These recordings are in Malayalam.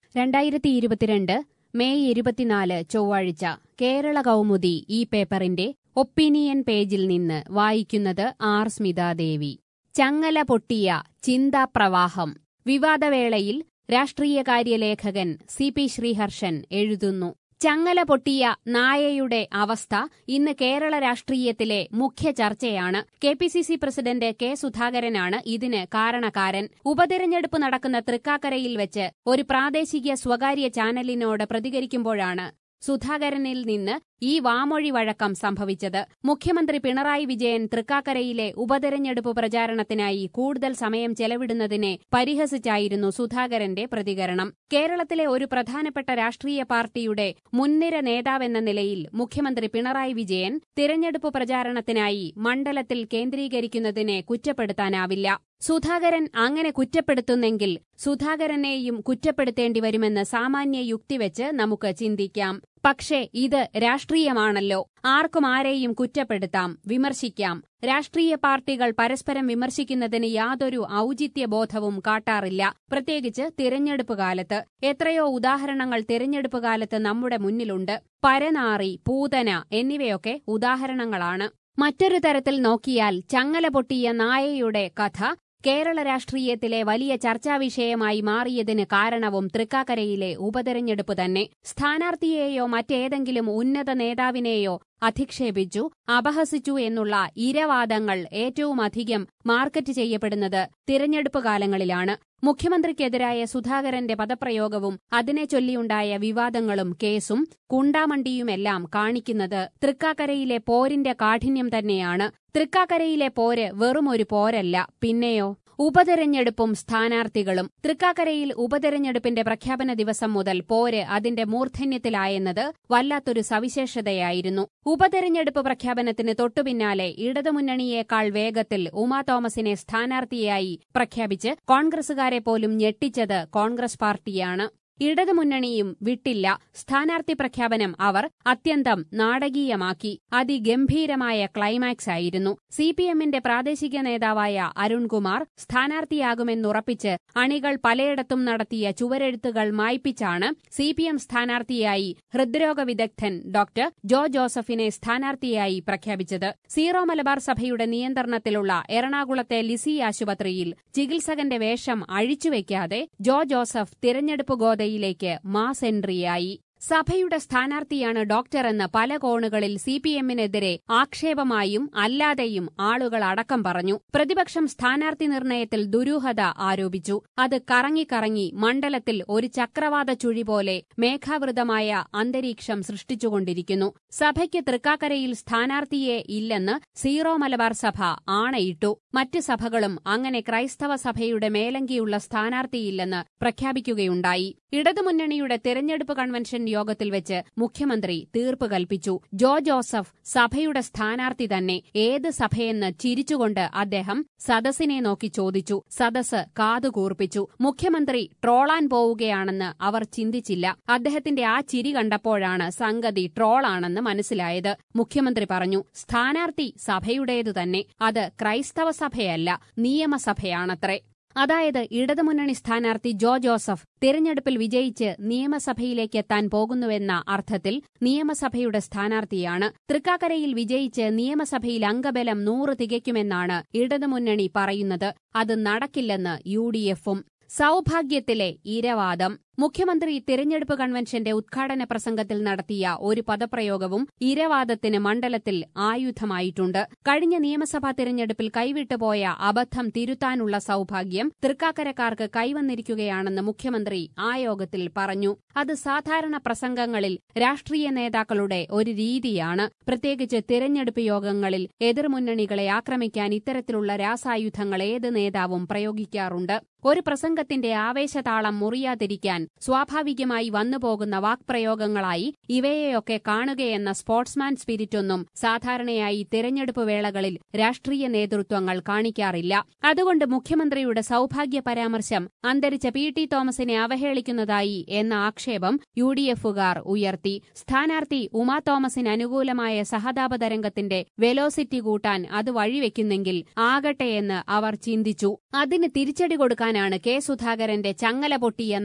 രണ്ടായിരത്തി ഇരുപത്തിരണ്ട് മെയ് ഇരുപത്തിനാല് ചൊവ്വാഴ്ച കേരള കൗമുദി ഈ പേപ്പറിന്റെ ഒപ്പീനിയൻ പേജിൽ നിന്ന് വായിക്കുന്നത് ആർ സ്മിതാദേവി ചങ്ങല പൊട്ടിയ ചിന്താപ്രവാഹം വിവാദവേളയിൽ രാഷ്ട്രീയകാര്യ ലേഖകൻ സി പി ശ്രീഹർഷൻ എഴുതുന്നു ചങ്ങല പൊട്ടിയ നായയുടെ അവസ്ഥ ഇന്ന് കേരള രാഷ്ട്രീയത്തിലെ മുഖ്യ ചർച്ചയാണ് K P C C president K സുധാകരനാണ് ഇതിന് കാരണക്കാരൻ ഉപതെരഞ്ഞെടുപ്പ് നടക്കുന്ന തൃക്കാക്കരയിൽ വെച്ച് ഒരു പ്രാദേശിക സ്വകാര്യ ചാനലിനോട് പ്രതികരിക്കുമ്പോഴാണ് സുധാകരനിൽ നിന്ന് ഈ വാമൊഴി വഴക്കം സംഭവിച്ചത് മുഖ്യമന്ത്രി പിണറായി വിജയൻ തൃക്കാക്കരയിലെ ഉപതെരഞ്ഞെടുപ്പ് പ്രചാരണത്തിനായി കൂടുതൽ സമയം ചെലവിടുന്നതിനെ പരിഹസിച്ചായിരുന്നു സുധാകരന്റെ പ്രതികരണം കേരളത്തിലെ ഒരു പ്രധാനപ്പെട്ട രാഷ്ട്രീയ പാർട്ടിയുടെ മുൻനിര നേതാവെന്ന നിലയിൽ മുഖ്യമന്ത്രി പിണറായി വിജയൻ തിരഞ്ഞെടുപ്പ് പ്രചാരണത്തിനായി മണ്ഡലത്തിൽ കേന്ദ്രീകരിക്കുന്നതിനെ കുറ്റപ്പെടുത്താനാവില്ല സുധാകരൻ അങ്ങനെ കുറ്റപ്പെടുത്തുന്നെങ്കിൽ സുധാകരനെയും കുറ്റപ്പെടുത്തേണ്ടി വരുമെന്ന് സാമാന്യ യുക്തി വെച്ച് നമുക്ക് ചിന്തിക്കാം പക്ഷേ ഇത് രാഷ്ട്രീയമാണല്ലോ ആർക്കും ആരെയും കുറ്റപ്പെടുത്താം വിമർശിക്കാം രാഷ്ട്രീയ പാർട്ടികൾ പരസ്പരം വിമർശിക്കുന്നതിന് യാതൊരു ഔചിത്യബോധവും കാട്ടാറില്ല പ്രത്യേകിച്ച് തിരഞ്ഞെടുപ്പ് കാലത്ത് എത്രയോ ഉദാഹരണങ്ങൾ തിരഞ്ഞെടുപ്പ് കാലത്ത് നമ്മുടെ മുന്നിലുണ്ട് പരനാറി പൂതന എന്നിവയൊക്കെ ഉദാഹരണങ്ങളാണ് മറ്റൊരു തരത്തിൽ നോക്കിയാൽ ചങ്ങല പൊട്ടിയ നായയുടെ കഥ കേരള രാഷ്ട്രീയത്തിലെ വലിയ ചർച്ചാവിഷയമായി മാറിയതിന് കാരണവും തൃക്കാക്കരയിലെ ഉപതെരഞ്ഞെടുപ്പ് തന്നെ സ്ഥാനാർത്ഥിയെയോ മറ്റേതെങ്കിലും ഉന്നത നേതാവിനെയോ അധിക്ഷേപിച്ചു അപഹസിച്ചു എന്നുള്ള ഇരവാദങ്ങൾ ഏറ്റവുമധികം മാർക്കറ്റ് ചെയ്യപ്പെടുന്നത് തിരഞ്ഞെടുപ്പ് കാലങ്ങളിലാണ് മുഖ്യമന്ത്രിക്കെതിരായ സുധാകരന്റെ പദപ്രയോഗവും അതിനെ ചൊല്ലിയുണ്ടായ വിവാദങ്ങളും കേസും കുണ്ടാമണ്ടിയുമെല്ലാം കാണിക്കുന്നത് തൃക്കാക്കരയിലെ പോരിന്റെ കാഠിന്യം തന്നെയാണ് തൃക്കാക്കരയിലെ പോര് വെറുമൊരു പോരല്ല പിന്നെയോ ഉപതെരഞ്ഞെടുപ്പും സ്ഥാനാർത്ഥികളും തൃക്കാക്കരയിൽ ഉപതെരഞ്ഞെടുപ്പിന്റെ പ്രഖ്യാപന ദിവസം മുതൽ പോര് അതിന്റെ മൂർധന്യത്തിലായെന്നത് വല്ലാത്തൊരു സവിശേഷതയായിരുന്നു ഉപതെരഞ്ഞെടുപ്പ് പ്രഖ്യാപനത്തിന് തൊട്ടുപിന്നാലെ ഇടതുമുന്നണിയേക്കാൾ വേഗത്തിൽ ഉമാ തോമസിനെ സ്ഥാനാർത്ഥിയായി പ്രഖ്യാപിച്ച് കോൺഗ്രസുകാരെ പോലും ഞെട്ടിച്ചത് കോൺഗ്രസ് പാർട്ടിയാണ് ഇടതുമുന്നണിയും വിട്ടില്ല സ്ഥാനാർത്ഥി പ്രഖ്യാപനം അവർ അത്യന്തം നാടകീയമാക്കി അതിഗംഭീരമായ ക്ലൈമാക്സ് ആയിരുന്നു സി പി എമ്മിന്റെ പ്രാദേശിക നേതാവായ അരുൺകുമാർ സ്ഥാനാർത്ഥിയാകുമെന്നുറപ്പിച്ച് അണികൾ പലയിടത്തും നടത്തിയ ചുവരെഴുത്തുകൾ മായ്പിച്ചാണ് സി പി എം സ്ഥാനാർത്ഥിയായി ഹൃദ്രോഗ വിദഗ്ധൻ ഡോക്ടർ ജോ ജോസഫിനെ സ്ഥാനാർത്ഥിയായി പ്രഖ്യാപിച്ചത് സീറോ മലബാർ സഭയുടെ നിയന്ത്രണത്തിലുള്ള എറണാകുളത്തെ ലിസി ആശുപത്രിയിൽ ചികിത്സകന്റെ വേഷം അഴിച്ചുവെക്കാതെ ജോ ജോസഫ് തിരഞ്ഞെടുപ്പ് ഗോതയിൽ യിലേക്ക് മാസ് എൻട്രിയായി സഭയുടെ സ്ഥാനാർത്ഥിയാണ് ഡോക്ടർ എന്ന് പല കോണുകളിൽ സി പി എമ്മിനെതിരെ ആക്ഷേപമായും അല്ലാതെയും ആളുകൾ അടക്കം പറഞ്ഞു പ്രതിപക്ഷം സ്ഥാനാർത്ഥി നിർണയത്തിൽ ദുരൂഹത ആരോപിച്ചു അത് കറങ്ങിക്കറങ്ങി മണ്ഡലത്തിൽ ഒരു ചക്രവാത ചുഴി പോലെ മേഘാവൃതമായ അന്തരീക്ഷം സൃഷ്ടിച്ചുകൊണ്ടിരിക്കുന്നു സഭയ്ക്ക് തൃക്കാക്കരയിൽ സ്ഥാനാർത്ഥിയെ ഇല്ലെന്ന് സീറോ മലബാർ സഭ ആണയിട്ടു മറ്റ് സഭകളും അങ്ങനെ ക്രൈസ്തവ സഭയുടെ മേലങ്കിയുള്ള സ്ഥാനാർത്ഥിയില്ലെന്ന് പ്രഖ്യാപിക്കുകയുണ്ടായി ഇടതുമുന്നണിയുടെ തെരഞ്ഞെടുപ്പ് കൺവെൻഷൻ യോഗത്തിൽ വെച്ച് മുഖ്യമന്ത്രി തീർപ്പ് കൽപ്പിച്ചു ജോ ജോസഫ് സഭയുടെ സ്ഥാനാർത്ഥി തന്നെ ഏത് സഭയെന്ന് ചിരിച്ചുകൊണ്ട് അദ്ദേഹം സദസ്സിനെ നോക്കി ചോദിച്ചു സദസ് കാതുകൂർപ്പിച്ചു മുഖ്യമന്ത്രി ട്രോളാൻ പോവുകയാണെന്ന് അവർ ചിന്തിച്ചില്ല അദ്ദേഹത്തിന്റെ ആ ചിരി കണ്ടപ്പോഴാണ് സംഗതി ട്രോളാണെന്ന് മനസ്സിലായത് മുഖ്യമന്ത്രി പറഞ്ഞു സ്ഥാനാർത്ഥി സഭയുടേതു തന്നെ അത് ക്രൈസ്തവ സഭയല്ല നിയമസഭയാണത്രേ അതായത് ഇടതുമുന്നണി സ്ഥാനാർത്ഥി ജോ ജോസഫ് തിരഞ്ഞെടുപ്പിൽ വിജയിച്ച് നിയമസഭയിലേക്ക് എത്താൻ പോകുന്നുവെന്ന അർത്ഥത്തിൽ നിയമസഭയുടെ സ്ഥാനാർത്ഥിയാണ് തൃക്കാക്കരയിൽ വിജയിച്ച് നിയമസഭയിൽ അംഗബലം നൂറ് തികയ്ക്കുമെന്നാണ് ഇടതുമുന്നണി പറയുന്നത് അത് നടക്കില്ലെന്ന് യു ഡി എഫും സൗഭാഗ്യത്തിലെ ഇരവാദം മുഖ്യമന്ത്രി തിരഞ്ഞെടുപ്പ് കൺവെൻഷന്റെ ഉദ്ഘാടന പ്രസംഗത്തിൽ നടത്തിയ ഒരു പദപ്രയോഗവും ഇരവാദത്തിന് മണ്ഡലത്തിൽ ആയുധമായിട്ടുണ്ട് കഴിഞ്ഞ നിയമസഭാ തിരഞ്ഞെടുപ്പിൽ കൈവിട്ടുപോയ അബദ്ധം തിരുത്താനുള്ള സൗഭാഗ്യം തൃക്കാക്കരക്കാർക്ക് കൈവന്നിരിക്കുകയാണെന്ന് മുഖ്യമന്ത്രി ആ യോഗത്തിൽ പറഞ്ഞു അത് സാധാരണ പ്രസംഗങ്ങളിൽ രാഷ്ട്രീയ നേതാക്കളുടെ ഒരു രീതിയാണ് പ്രത്യേകിച്ച് തിരഞ്ഞെടുപ്പ് യോഗങ്ങളിൽ എതിർമുന്നണികളെ ആക്രമിക്കാൻ ഇത്തരത്തിലുള്ള രാസായുധങ്ങൾ ഏത് നേതാവും പ്രയോഗിക്കാറുണ്ട് ഒരു പ്രസംഗത്തിന്റെ ആവേശതാളം മുറിയാതിരിക്കാൻ സ്വാഭാവികമായി വന്നുപോകുന്ന വാക്പ്രയോഗങ്ങളായി ഇവയെയൊക്കെ കാണുകയെന്ന സ്പോർട്സ്മാൻ സ്പിരിറ്റൊന്നും സാധാരണയായി തിരഞ്ഞെടുപ്പ് വേളകളിൽ രാഷ്ട്രീയ നേതൃത്വങ്ങൾ കാണിക്കാറില്ല അതുകൊണ്ട് മുഖ്യമന്ത്രിയുടെ സൗഭാഗ്യ പരാമർശം അന്തരിച്ച പി ടി തോമസിനെ അവഹേളിക്കുന്നതായി എന്ന ആക്ഷേപം യു ഡി എഫുകാർ ഉയർത്തി സ്ഥാനാർത്ഥി ഉമാ തോമസിന് അനുകൂലമായ സഹതാപ തരംഗത്തിന്റെ വെലോസിറ്റി കൂട്ടാൻ അത് വഴിവെക്കുന്നെങ്കിൽ ആകട്ടെയെന്ന് അവർ ചിന്തിച്ചു അതിന് തിരിച്ചടി കൊടുക്കാനാണ് കെ സുധാകരന്റെ ചങ്ങല പൊട്ടിയ നായ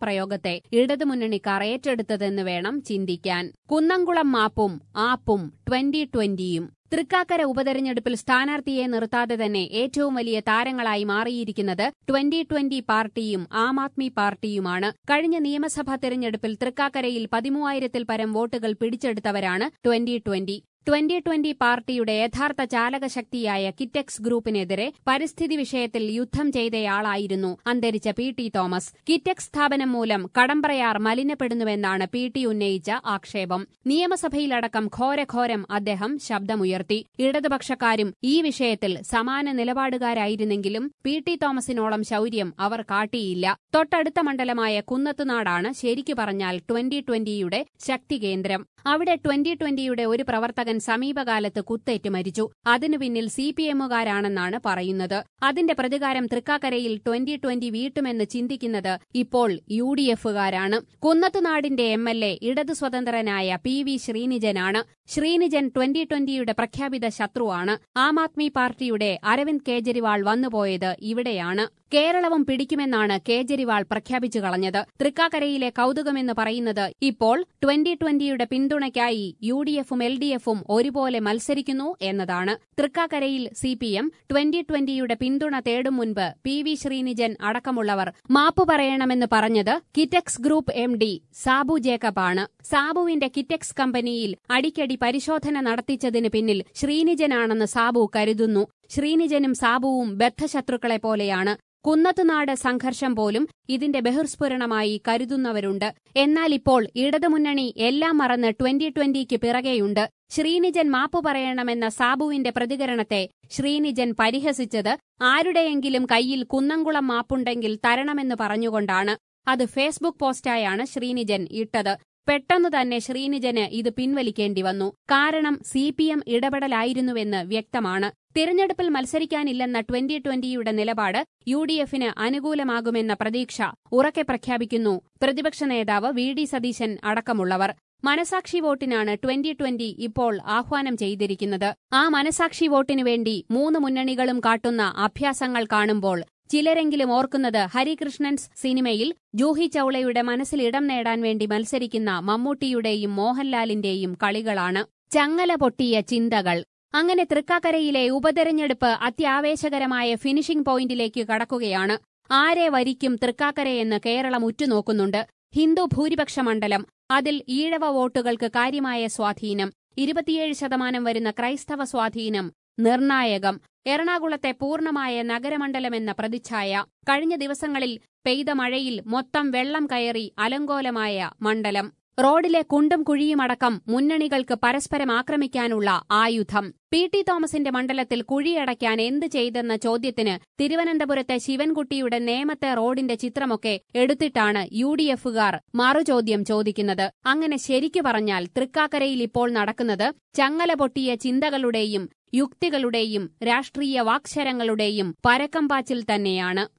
പദപ്രയോഗത്തെ ഇടതുമുന്നണിക്കാർ ഏറ്റെടുത്തതെന്ന് വേണം ചിന്തിക്കാൻ കുന്നംകുളം മാപ്പും ആപ്പും ട്വന്റി ട്വന്റിയും തൃക്കാക്കര ഉപതെരഞ്ഞെടുപ്പിൽ സ്ഥാനാർത്ഥിയെ നിർത്താതെ തന്നെ ഏറ്റവും വലിയ താരങ്ങളായി മാറിയിരിക്കുന്നത് ട്വന്റി ട്വന്റി പാർട്ടിയും ആം ആദ്മി പാർട്ടിയുമാണ് കഴിഞ്ഞ നിയമസഭാ തെരഞ്ഞെടുപ്പിൽ തൃക്കാക്കരയിൽ പതിമൂവായിരത്തിൽ പരം വോട്ടുകൾ പിടിച്ചെടുത്തവരാണ് ട്വന്റി ട്വന്റി ട്വന്റി ട്വന്റി പാർട്ടിയുടെ യഥാർത്ഥ ചാലകശക്തിയായ കിറ്റെക്സ് ഗ്രൂപ്പിനെതിരെ പരിസ്ഥിതി വിഷയത്തിൽ യുദ്ധം ചെയ്തയാളായിരുന്നു അന്തരിച്ച പി ടി തോമസ് കിറ്റെക്സ് സ്ഥാപനം മൂലം കടമ്പ്രയാർ മലിനപ്പെടുന്നുവെന്നാണ് പി ടി ഉന്നയിച്ച ആക്ഷേപം നിയമസഭയിലടക്കം ഘോരഘോരം അദ്ദേഹം ശബ്ദമുയർത്തി ഇടതുപക്ഷക്കാരും ഈ വിഷയത്തിൽ സമാന നിലപാടുകാരായിരുന്നെങ്കിലും പി ടി തോമസിനോളം ശൌര്യം അവർ കാട്ടിയില്ല തൊട്ടടുത്ത മണ്ഡലമായ കുന്നത്തുനാടാണ് ശരിക്കു പറഞ്ഞാൽ ട്വന്റി ട്വന്റിയുടെ ശക്തി കേന്ദ്രം അവിടെ ട്വന്റി ട്വന്റിയുടെ ഒരു പ്രവർത്തകൻ സമീപകാലത്ത് കുത്തേറ്റ് മരിച്ചു അതിനു പിന്നിൽ സി പി എമ്മുകാരാണെന്നാണ് പറയുന്നത് അതിന്റെ പ്രതികാരം തൃക്കാക്കരയിൽ ട്വന്റി ട്വന്റി വീട്ടുമെന്ന് ചിന്തിക്കുന്നത് ഇപ്പോൾ യു ഡി എഫുകാരാണ് കുന്നത്തുനാടിന്റെ എം എൽ എ ഇടതു സ്വതന്ത്രനായ പി വി ശ്രീനിജനാണ് ശ്രീനിജൻ ട്വന്റി ട്വന്റിയുടെ പ്രഖ്യാപിത ശത്രുവാണ് ആം ആദ്മി പാർട്ടിയുടെ അരവിന്ദ് കേജ്രിവാൾ വന്നുപോയത് ഇവിടെയാണ് കേരളവും പിടിക്കുമെന്നാണ് കേജ്രിവാൾ പ്രഖ്യാപിച്ചു കളഞ്ഞത് തൃക്കാക്കരയിലെ കൌതുകമെന്ന് പറയുന്നത് ഇപ്പോൾ ട്വന്റി ട്വന്റിയുടെ പിന്തുണയ്ക്കായി യു ഡി എഫും എൽ ഡി എഫും ഒരുപോലെ മത്സരിക്കുന്നു എന്നതാണ് തൃക്കാക്കരയിൽ സി പി എം ട്വന്റി ട്വന്റിയുടെ പിന്തുണ തേടും മുൻപ് പി വി ശ്രീനിജൻ അടക്കമുള്ളവർ മാപ്പു പറയണമെന്ന് പറഞ്ഞത് Kitex group M D Sabu ജേക്കബാണ് സാബുവിന്റെ കിറ്റെക്സ് കമ്പനിയിൽ അടിക്കടി പരിശോധന നടത്തിച്ചതിന് പിന്നിൽ ശ്രീനിജനാണെന്ന് സാബു കരുതുന്നു ശ്രീനിജനും സാബുവും ബദ്ധശത്രുക്കളെ പോലെയാണ് കുന്നത്തുനാട് സംഘർഷം പോലും ഇതിന്റെ ബഹിർസ്ഫുരണമായി കരുതുന്നവരുണ്ട് എന്നാൽ ഇപ്പോൾ ഇടതുമുന്നണി എല്ലാം മറന്ന് ട്വന്റി ട്വന്റിക്ക് പിറകെയുണ്ട് ശ്രീനിജൻ മാപ്പു പറയണമെന്ന സാബുവിന്റെ പ്രതികരണത്തെ ശ്രീനിജൻ പരിഹസിച്ചത് ആരുടെയെങ്കിലും കയ്യിൽ കുന്നംകുളം മാപ്പുണ്ടെങ്കിൽ തരണമെന്ന് പറഞ്ഞുകൊണ്ടാണ് അത് ഫേസ്ബുക്ക് പോസ്റ്റായാണ് ശ്രീനിജൻ ഇട്ടത് പെട്ടെന്ന് തന്നെ ശ്രീനിജന് ഇത് പിൻവലിക്കേണ്ടി വന്നു കാരണം സി പി എം ഇടപെടലായിരുന്നുവെന്ന് വ്യക്തമാണ് തിരഞ്ഞെടുപ്പിൽ മത്സരിക്കാനില്ലെന്ന ട്വന്റി ട്വന്റിയുടെ നിലപാട് യു ഡി എഫിന് അനുകൂലമാകുമെന്ന പ്രതീക്ഷ ഉറക്കെ പ്രഖ്യാപിക്കുന്നു പ്രതിപക്ഷ നേതാവ് വി ഡി സതീശൻ അടക്കമുള്ളവർ മനസാക്ഷി വോട്ടിനാണ് ട്വന്റി ട്വന്റി ഇപ്പോൾ ആഹ്വാനം ചെയ്തിരിക്കുന്നത് ആ മനസാക്ഷി വോട്ടിനു വേണ്ടി മൂന്ന് മുന്നണികളും കാട്ടുന്ന അഭ്യാസങ്ങൾ കാണുമ്പോൾ ചിലരെങ്കിലും ഓർക്കുന്നത് ഹരികൃഷ്ണൻസ് സിനിമയിൽ ജൂഹി ചൌളയുടെ മനസ്സിൽ ഇടം നേടാൻ വേണ്ടി മത്സരിക്കുന്ന മമ്മൂട്ടിയുടെയും മോഹൻലാലിന്റെയും കളികളാണ് ചങ്ങല പൊട്ടിയ ചിന്തകൾ അങ്ങനെ തൃക്കാക്കരയിലെ ഉപതെരഞ്ഞെടുപ്പ് അത്യാവേശകരമായ ഫിനിഷിംഗ് പോയിന്റിലേക്ക് കടക്കുകയാണ് ആരെ വരിക്കും തൃക്കാക്കരയെന്ന് കേരളം ഉറ്റുനോക്കുന്നുണ്ട് ഹിന്ദു ഭൂരിപക്ഷ മണ്ഡലം അതിൽ ഈഴവ വോട്ടുകൾക്ക് കാര്യമായ സ്വാധീനം ഇരുപത്തിയേഴ് ശതമാനം വരുന്ന ക്രൈസ്തവ സ്വാധീനം നിർണായകം എറണാകുളത്തെ പൂർണ്ണമായ നഗരമണ്ഡലമെന്ന പ്രതിച്ഛായ കഴിഞ്ഞ ദിവസങ്ങളിൽ പെയ്ത മഴയിൽ മൊത്തം വെള്ളം കയറി അലങ്കോലമായ മണ്ഡലം റോഡിലെ കുണ്ടും കുഴിയുമടക്കം മുന്നണികൾക്ക് പരസ്പരം ആക്രമിക്കാനുള്ള ആയുധം പി ടി തോമസിന്റെ മണ്ഡലത്തിൽ കുഴിയടയ്ക്കാൻ എന്ത് ചെയ്തെന്ന ചോദ്യത്തിന് തിരുവനന്തപുരത്തെ ശിവൻകുട്ടിയുടെ നേമത്തെ റോഡിന്റെ ചിത്രമൊക്കെ എടുത്തിട്ടാണ് യു ഡി എഫുകാർ മറുചോദ്യം ചോദിക്കുന്നത് അങ്ങനെ ശരിക്കു പറഞ്ഞാൽ തൃക്കാക്കരയിൽ ഇപ്പോൾ നടക്കുന്നത് ചങ്ങല പൊട്ടിയ ചിന്തകളുടെയും യുക്തികളുടെയും രാഷ്ട്രീയ വാക്ശരങ്ങളുടെയും പരക്കംപാച്ചിൽ തന്നെയാണ്